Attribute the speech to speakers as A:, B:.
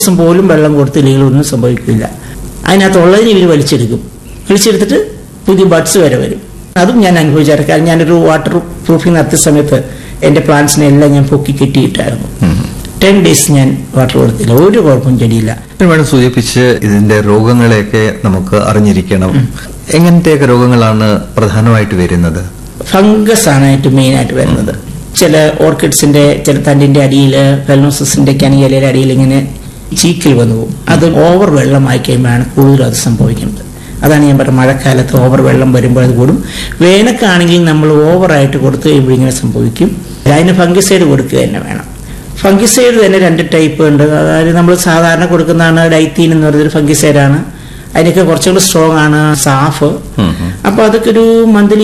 A: ദിവസം പോലും വെള്ളം കൊടുത്തില്ലെങ്കിൽ ഒന്നും സംഭവിക്കില്ല അതിനകത്തുള്ളതിന് ഇവർ വലിച്ചെടുക്കും വലിച്ചെടുത്തിട്ട് പുതിയ ബഡ്സ് വരെ വരും അതും ഞാൻ അനുഭവിച്ചായിരുന്നു കാരണം ഞാനൊരു വാട്ടർ പ്രൂഫിംഗ് നടത്തിയ സമയത്ത് എന്റെ പ്ലാന്റ്സിനെ എല്ലാം ഞാൻ പൊക്കി കെട്ടിയിട്ടായിരുന്നു ടെൻ ഡേയ്സ് ഞാൻ വാട്ടർ കൊടുത്തില്ല ഒരു കുഴപ്പവും ചെടിയില്ല
B: വേണം സൂചിപ്പിച്ച് ഇതിന്റെ രോഗങ്ങളെയൊക്കെ നമുക്ക് അറിഞ്ഞിരിക്കണം എങ്ങനത്തെയൊക്കെ രോഗങ്ങളാണ് പ്രധാനമായിട്ട് വരുന്നത്
A: ഫംഗസ് ആണ് ഏറ്റവും മെയിൻ ആയിട്ട് വരുന്നത് ചില ഓർക്കിഡ്സിന്റെ ചില തണ്ടിന്റെ അടിയിൽ ഫെലോസിന്റെ ഒക്കെ ആണെങ്കിൽ ഇലയുടെ അടിയിൽ ഇങ്ങനെ ചീക്കൽ വന്നു പോകും അത് ഓവർ വെള്ളമായി കഴിയുമ്പോഴാണ് കൂടുതലും അത് സംഭവിക്കുന്നത് അതാണ് ഞാൻ പറഞ്ഞത് മഴക്കാലത്ത് ഓവർ വെള്ളം വരുമ്പോൾ അത് കൂടും വേനൽക്കാണെങ്കിൽ നമ്മൾ ഓവറായിട്ട് കൊടുത്തു കഴിയുമ്പോൾ ഇങ്ങനെ സംഭവിക്കും അതിന് ഫംഗിസൈഡ് കൊടുക്കുക തന്നെ വേണം ഫംഗിസൈഡ് തന്നെ രണ്ട് ടൈപ്പ് ഉണ്ട് അതായത് നമ്മൾ സാധാരണ കൊടുക്കുന്നതാണ് ഡൈത്തീൻ എന്ന് പറയുന്നൊരു ഫംഗിസൈഡാണ് അതിനൊക്കെ കുറച്ചുകൂടി സ്ട്രോങ് ആണ് സാഫ്
B: ഉം ഉം.
A: അപ്പൊ അതൊക്കെ ഒരു മന്ത്ലി